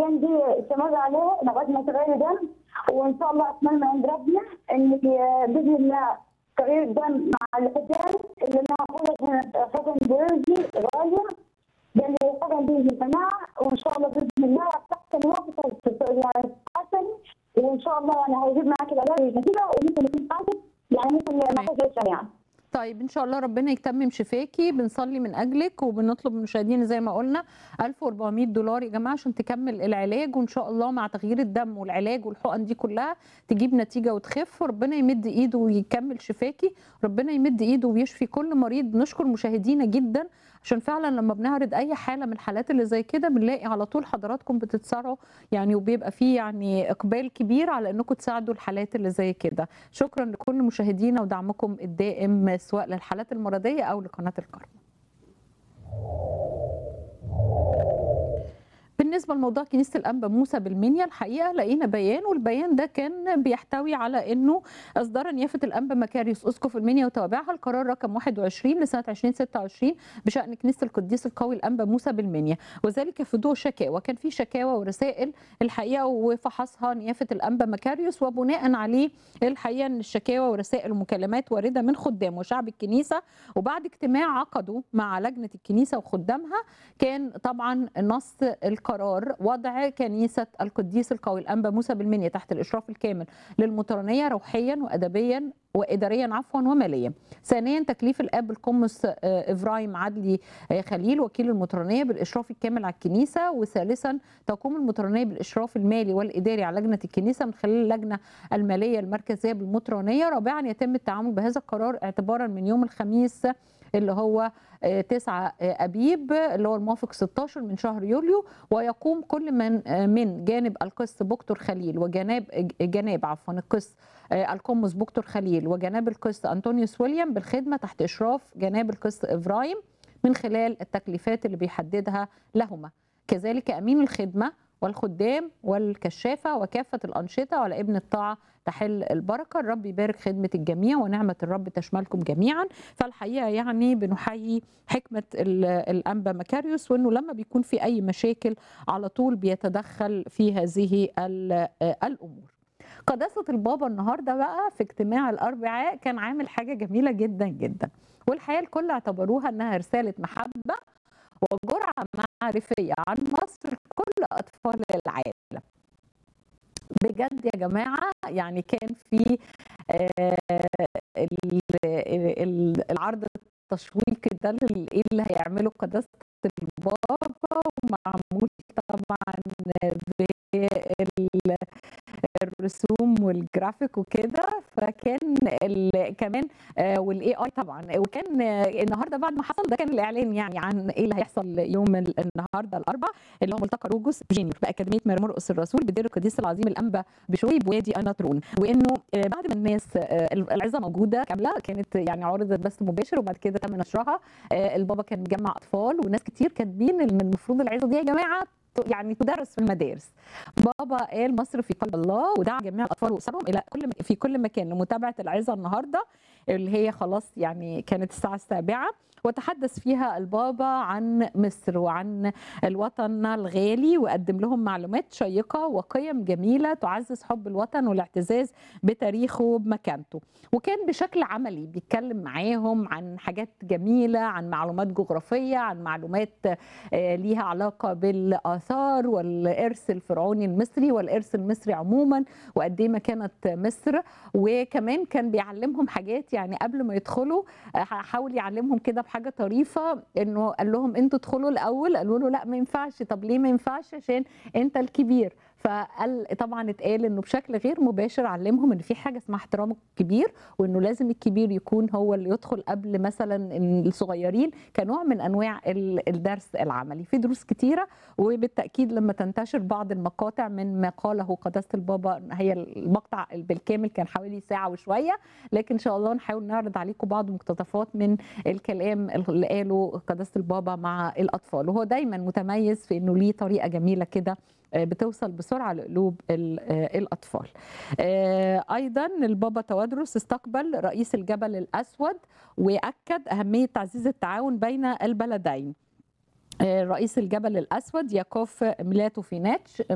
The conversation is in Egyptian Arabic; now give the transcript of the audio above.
العلاجين دي استمر عليه لغايه ما تغير دم وان شاء الله اتمنى عند ربنا ان باذن الله تغيير الدم مع الحجام اللي انا اقول حقن بيولوجي غاليه لان الحقن دي يا جماعه وان شاء الله باذن الله تحت الوقت يعني تحسن وان شاء الله انا هجيب معاك العلاج نتيجه وممكن يكون حاجه يعني ممكن ما تجيش يعني طيب ان شاء الله ربنا يتمم شفاكي بنصلي من اجلك وبنطلب من المشاهدين زي ما قلنا 1400 دولار يا جماعه عشان تكمل العلاج وان شاء الله مع تغيير الدم والعلاج والحقن دي كلها تجيب نتيجه وتخف وربنا يمد ايده ويكمل شفاكي ربنا يمد ايده ويشفي كل مريض نشكر مشاهدينا جدا عشان فعلا لما بنعرض اي حاله من الحالات اللي زي كده بنلاقي على طول حضراتكم بتتسارعوا يعني وبيبقى فيه يعني اقبال كبير على انكم تساعدوا الحالات اللي زي كده شكرا لكل مشاهدينا ودعمكم الدائم سواء للحالات المرضيه او لقناه الكرم بالنسبه لموضوع كنيسه الانبا موسى بالمنيا الحقيقه لقينا بيان والبيان ده كان بيحتوي على انه اصدر نيافه الانبا مكاريوس اسقف المنيا وتوابعها القرار رقم 21 لسنه 2026 بشان كنيسه القديس القوي الانبا موسى بالمنيا وذلك في ضوء شكاوى كان في شكاوى ورسائل الحقيقه وفحصها نيافه الانبا مكاريوس وبناء عليه الحقيقه ان الشكاوى ورسائل ومكالمات وارده من خدام وشعب الكنيسه وبعد اجتماع عقده مع لجنه الكنيسه وخدامها كان طبعا نص القرار وضع كنيسة القديس القوي الأنبا موسى بالمنيا تحت الإشراف الكامل للمطرانية روحيا وأدبيا وإداريا عفوا وماليا ثانيا تكليف الأب القمص إبراهيم عدلي خليل وكيل المطرانية بالإشراف الكامل على الكنيسة وثالثا تقوم المطرانية بالإشراف المالي والإداري على لجنة الكنيسة من خلال اللجنة المالية المركزية بالمطرانية رابعا يتم التعامل بهذا القرار اعتبارا من يوم الخميس اللي هو 9 ابيب اللي هو الموافق 16 من شهر يوليو ويقوم كل من من جانب القس بكتور خليل وجناب جناب عفوا القس القمص بكتور خليل وجناب القس انطونيوس ويليام بالخدمه تحت اشراف جناب القس ابراهيم من خلال التكليفات اللي بيحددها لهما كذلك امين الخدمه والخدام والكشافة وكافة الأنشطة وعلى ابن الطاعة تحل البركة الرب يبارك خدمة الجميع ونعمة الرب تشملكم جميعا فالحقيقة يعني بنحيي حكمة الأنبا مكاريوس وأنه لما بيكون في أي مشاكل على طول بيتدخل في هذه الأمور قداسة البابا النهارده بقى في اجتماع الأربعاء كان عامل حاجة جميلة جدا جدا والحقيقة الكل اعتبروها أنها رسالة محبة وجرعة معرفية عن مصر كل أطفال العالم بجد يا جماعة يعني كان في العرض التشويقي ده ايه اللي هيعمله قداسة البابا ومعمول طبعا الرسوم والجرافيك وكده فكان كمان والاي اي طبعا وكان النهارده بعد ما حصل ده كان الاعلان يعني عن ايه اللي هيحصل يوم النهارده الاربع اللي هو ملتقى روجوس جينيور باكاديميه ماري مرقس الرسول بدير القديس العظيم الانبا بشوي بوادي اناطرون وانه بعد ما الناس العظه موجوده كامله كانت يعني عرضت بس مباشر وبعد كده تم نشرها البابا كان مجمع اطفال وناس كتير كاتبين ان المفروض العظه دي يا جماعه يعني تدرس في المدارس بابا قال مصر في قلب الله ودعا جميع الاطفال واسرهم الى كل في كل مكان لمتابعه العظه النهارده اللي هي خلاص يعني كانت الساعه السابعه وتحدث فيها البابا عن مصر وعن الوطن الغالي وقدم لهم معلومات شيقة وقيم جميلة تعزز حب الوطن والاعتزاز بتاريخه بمكانته وكان بشكل عملي بيتكلم معاهم عن حاجات جميلة عن معلومات جغرافية عن معلومات ليها علاقة بالآثار والإرث الفرعوني المصري والإرث المصري عموما وقد ايه ما كانت مصر وكمان كان بيعلمهم حاجات يعني قبل ما يدخلوا حاول يعلمهم كده بحاجه طريفه انه قال لهم انتوا ادخلوا الاول قالوا له لا ما ينفعش طب ليه ما ينفعش عشان انت الكبير فقال طبعا اتقال انه بشكل غير مباشر علمهم ان في حاجه اسمها احترام الكبير وانه لازم الكبير يكون هو اللي يدخل قبل مثلا الصغيرين كنوع من انواع الدرس العملي في دروس كتيره وبالتاكيد لما تنتشر بعض المقاطع من ما قاله قداسه البابا هي المقطع بالكامل كان حوالي ساعه وشويه لكن ان شاء الله نحاول نعرض عليكم بعض مقتطفات من الكلام اللي قاله قداسه البابا مع الاطفال وهو دايما متميز في انه ليه طريقه جميله كده بتوصل بسرعه لقلوب الاطفال. ايضا البابا توادرس استقبل رئيس الجبل الاسود واكد اهميه تعزيز التعاون بين البلدين. رئيس الجبل الاسود ياكوف ميلاتوفيناتش